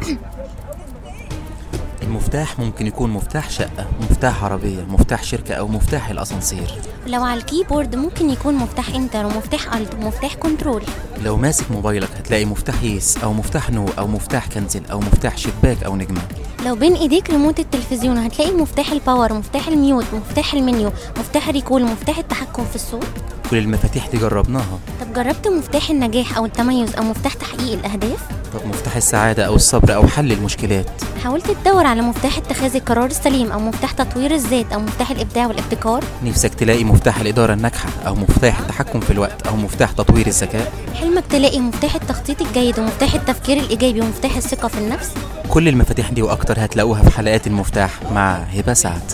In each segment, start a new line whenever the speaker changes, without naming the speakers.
المفتاح ممكن يكون مفتاح شقة مفتاح عربية مفتاح شركة أو مفتاح الأسانسير
لو على الكيبورد ممكن يكون مفتاح انتر ومفتاح الت ومفتاح كنترول
لو ماسك موبايلك هتلاقي مفتاح يس أو مفتاح نو أو مفتاح كنزل أو مفتاح شباك أو نجمة
لو بين ايديك ريموت التلفزيون هتلاقي مفتاح الباور مفتاح الميوت مفتاح المنيو مفتاح الريكول مفتاح التحكم في الصوت
كل المفاتيح دي جربناها
طب جربت مفتاح النجاح او التميز او مفتاح تحقيق الاهداف
طب مفتاح السعادة أو الصبر أو حل المشكلات
حاولت تدور على مفتاح اتخاذ القرار السليم او مفتاح تطوير الذات او مفتاح الابداع والابتكار
نفسك تلاقي مفتاح الإدارة الناجحة أو مفتاح التحكم في الوقت أو مفتاح تطوير الذكاء
حلمك تلاقي مفتاح التخطيط الجيد ومفتاح التفكير الايجابي ومفتاح الثقه في النفس
كل المفاتيح دي وأكتر هتلاقوها في حلقات المفتاح مع هبة سعد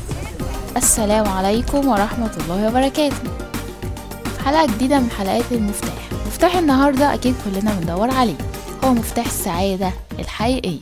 السلام عليكم ورحمة الله وبركاته في حلقة جديدة من حلقات المفتاح مفتاح النهاردة أكيد كلنا بندور عليه هو مفتاح السعادة الحقيقية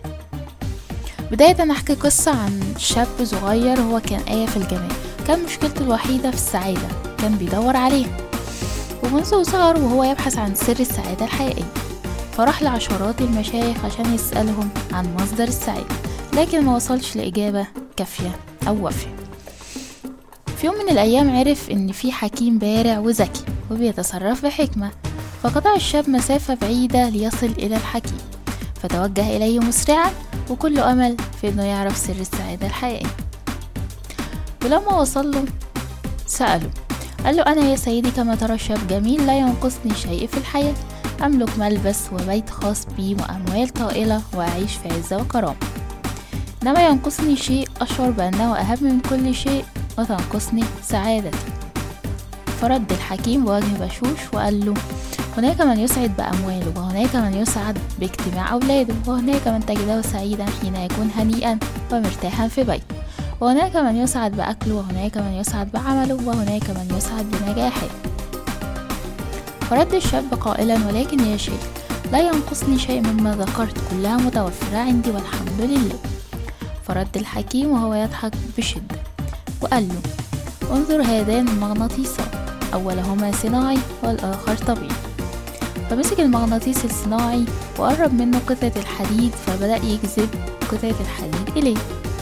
بداية أنا أحكي قصة عن شاب صغير هو كان آية في الجمال كان مشكلته الوحيدة في السعادة كان بيدور عليها ومنذ صغر وهو يبحث عن سر السعادة الحقيقية فراح لعشرات المشايخ عشان يسألهم عن مصدر السعادة لكن ما وصلش لإجابة كافية أو وافية في يوم من الأيام عرف إن في حكيم بارع وذكي وبيتصرف بحكمة فقطع الشاب مسافة بعيدة ليصل إلى الحكيم فتوجه إليه مسرعا وكل أمل في إنه يعرف سر السعادة الحقيقية ولما وصل له سأله قال له أنا يا سيدي كما ترى شاب جميل لا ينقصني شيء في الحياة أملك ملبس وبيت خاص بي وأموال طائلة وأعيش في عزة وكرامة إنما ينقصني شيء أشعر بأنه أهم من كل شيء وتنقصني سعادتي فرد الحكيم بوجه بشوش وقال له هناك من يسعد بأمواله وهناك من يسعد باجتماع أولاده وهناك من تجده سعيدا حين يكون هنيئا ومرتاحا في بيته وهناك من يسعد بأكله وهناك من يسعد بعمله وهناك من يسعد بنجاحه فرد الشاب قائلا ولكن يا شيخ لا ينقصني شيء مما ذكرت كلها متوفرة عندي والحمد لله فرد الحكيم وهو يضحك بشدة وقال له انظر هذان المغناطيسان أولهما صناعي والآخر طبيعي فمسك المغناطيس الصناعي وقرب منه قطعة الحديد فبدأ يجذب قطعة الحديد إليه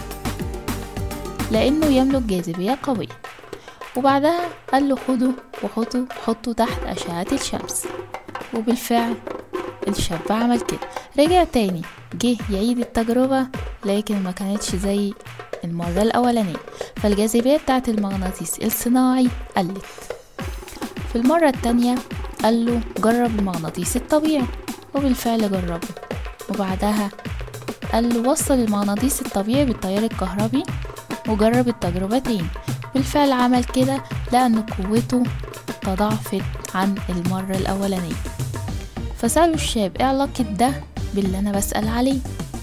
لأنه يملك جاذبية قوية وبعدها قال له خده وحطه حطه تحت أشعة الشمس وبالفعل الشاب عمل كده رجع تاني جه يعيد التجربة لكن ما كانتش زي المرة الأولانية فالجاذبية بتاعت المغناطيس الصناعي قلت في المرة التانية قال له جرب المغناطيس الطبيعي وبالفعل جربه وبعدها قال له وصل المغناطيس الطبيعي بالتيار الكهربي وجرب التجربة تاني بالفعل عمل كده لأن قوته تضاعفت عن المرة الأولانية فسأله الشاب ايه علاقة ده باللي أنا بسأل عليه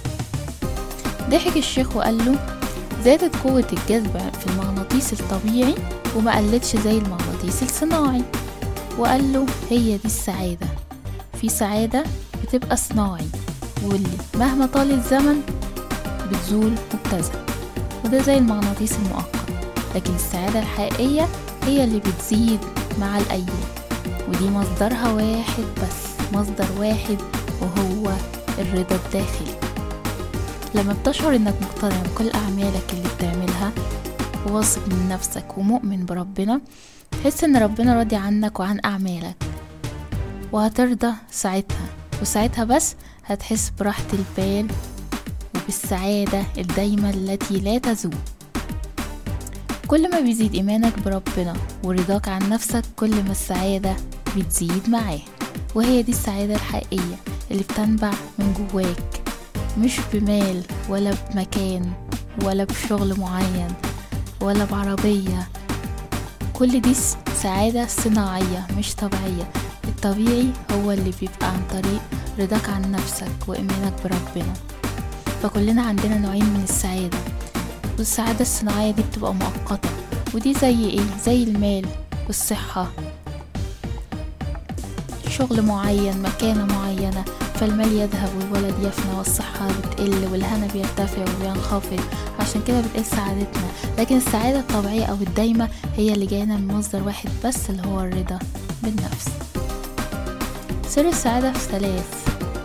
ضحك الشيخ وقال له زادت قوة الجذب في المغناطيس الطبيعي وما قلتش زي المغناطيس الصناعي وقال له هي دي السعادة في سعادة بتبقى صناعي واللي مهما طال الزمن بتزول وبتذهب وده زي المغناطيس المؤقت لكن السعادة الحقيقية هي اللي بتزيد مع الأيام ودي مصدرها واحد بس مصدر واحد وهو الرضا الداخلي لما بتشعر انك مقتنع بكل أعمالك اللي بتعملها وواثق من نفسك ومؤمن بربنا تحس ان ربنا راضي عنك وعن أعمالك وهترضى ساعتها وساعتها بس هتحس براحة البال وبالسعادة الدايمة التي لا تزول كل ما بيزيد إيمانك بربنا ورضاك عن نفسك كل ما السعادة بتزيد معاه وهي دي السعادة الحقيقية اللي بتنبع من جواك مش بمال ولا بمكان ولا بشغل معين ولا بعربية كل دي سعادة صناعية مش طبيعية الطبيعي هو اللي بيبقى عن طريق رضاك عن نفسك وإيمانك بربنا فكلنا عندنا نوعين من السعادة والسعادة الصناعية دي بتبقى مؤقتة ودي زي ايه زي المال والصحة شغل معين مكانة معينة فالمال يذهب والولد يفنى والصحة بتقل والهنا بيرتفع وبينخفض عشان كده بتقل سعادتنا لكن السعادة الطبيعية أو الدايمة هي اللي جاينا من مصدر واحد بس اللي هو الرضا بالنفس سر السعادة في ثلاث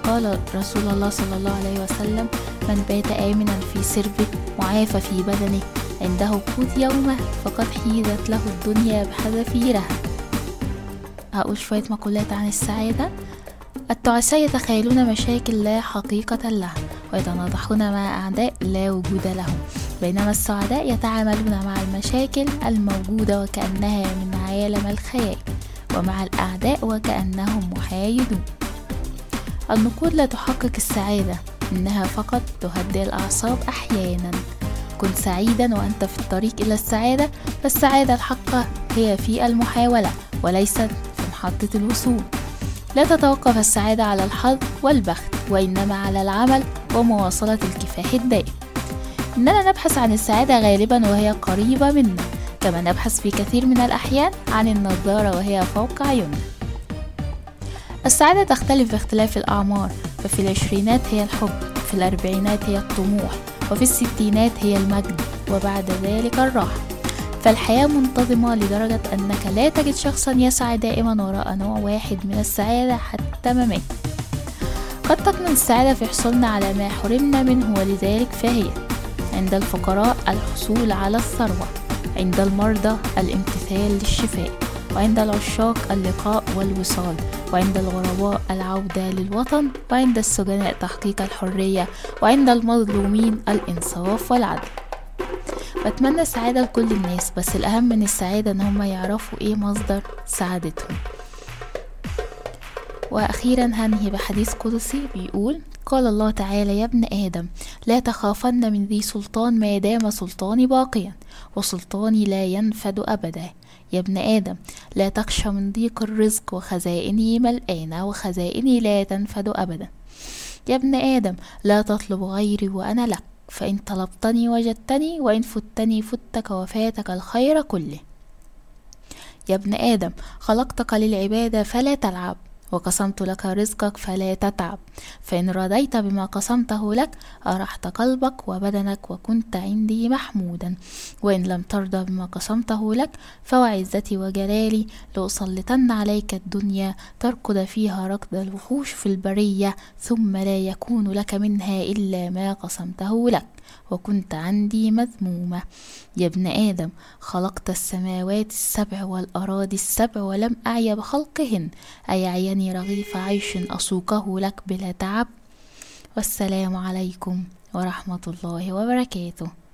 قال رسول الله صلى الله عليه وسلم من بات آمنا في سربه معافى في بدنه عنده قوت يومه فقد حيزت له الدنيا بحذافيرها هقول شوية مقولات عن السعادة التعساء يتخيلون مشاكل لا حقيقة لها ويتناطحون مع أعداء لا وجود لهم بينما السعداء يتعاملون مع المشاكل الموجودة وكأنها من عالم الخيال ومع الأعداء وكأنهم محايدون النقود لا تحقق السعادة إنها فقط تهدئ الأعصاب أحيانا كن سعيدا وأنت في الطريق إلى السعادة فالسعادة الحقة هي في المحاولة وليست في محطة الوصول لا تتوقف السعادة على الحظ والبخت وإنما على العمل ومواصلة الكفاح الدائم إننا نبحث عن السعادة غالبا وهي قريبة منا كما نبحث في كثير من الأحيان عن النظارة وهي فوق عيوننا السعادة تختلف باختلاف الأعمار ففي العشرينات هي الحب في الأربعينات هي الطموح وفي الستينات هي المجد وبعد ذلك الراحة فالحياة منتظمة لدرجة أنك لا تجد شخصا يسعى دائما وراء نوع واحد من السعادة حتى ممات قد تكمن السعادة في حصولنا على ما حرمنا منه ولذلك فهي عند الفقراء الحصول على الثروة عند المرضى الامتثال للشفاء وعند العشاق اللقاء والوصال وعند الغرباء العودة للوطن وعند السجناء تحقيق الحرية وعند المظلومين الإنصاف والعدل بتمنى السعادة لكل الناس بس الأهم من السعادة إن هم يعرفوا إيه مصدر سعادتهم وأخيرا هنهي بحديث قدسي بيقول قال الله تعالى يا ابن آدم لا تخافن من ذي سلطان ما دام سلطاني باقيا وسلطاني لا ينفد أبدا يا ابن آدم لا تخشى من ضيق الرزق وخزائني ملآنة وخزائني لا تنفد أبدا يا ابن آدم لا تطلب غيري وأنا لك فإن طلبتني وجدتني وإن فتني فتك وفاتك الخير كله يا ابن آدم خلقتك للعبادة فلا تلعب وقسمت لك رزقك فلا تتعب فإن رضيت بما قسمته لك أرحت قلبك وبدنك وكنت عندي محمودا وإن لم ترضى بما قسمته لك فوعزتي وجلالي لأسلطن عليك الدنيا تركض فيها ركض الوحوش في البرية ثم لا يكون لك منها إلا ما قسمته لك وكنت عندي مذمومة يا ابن آدم خلقت السماوات السبع والأراضي السبع ولم أعي بخلقهن أيعيني رغيف عيش أسوقه لك بلا تعب والسلام عليكم ورحمة الله وبركاته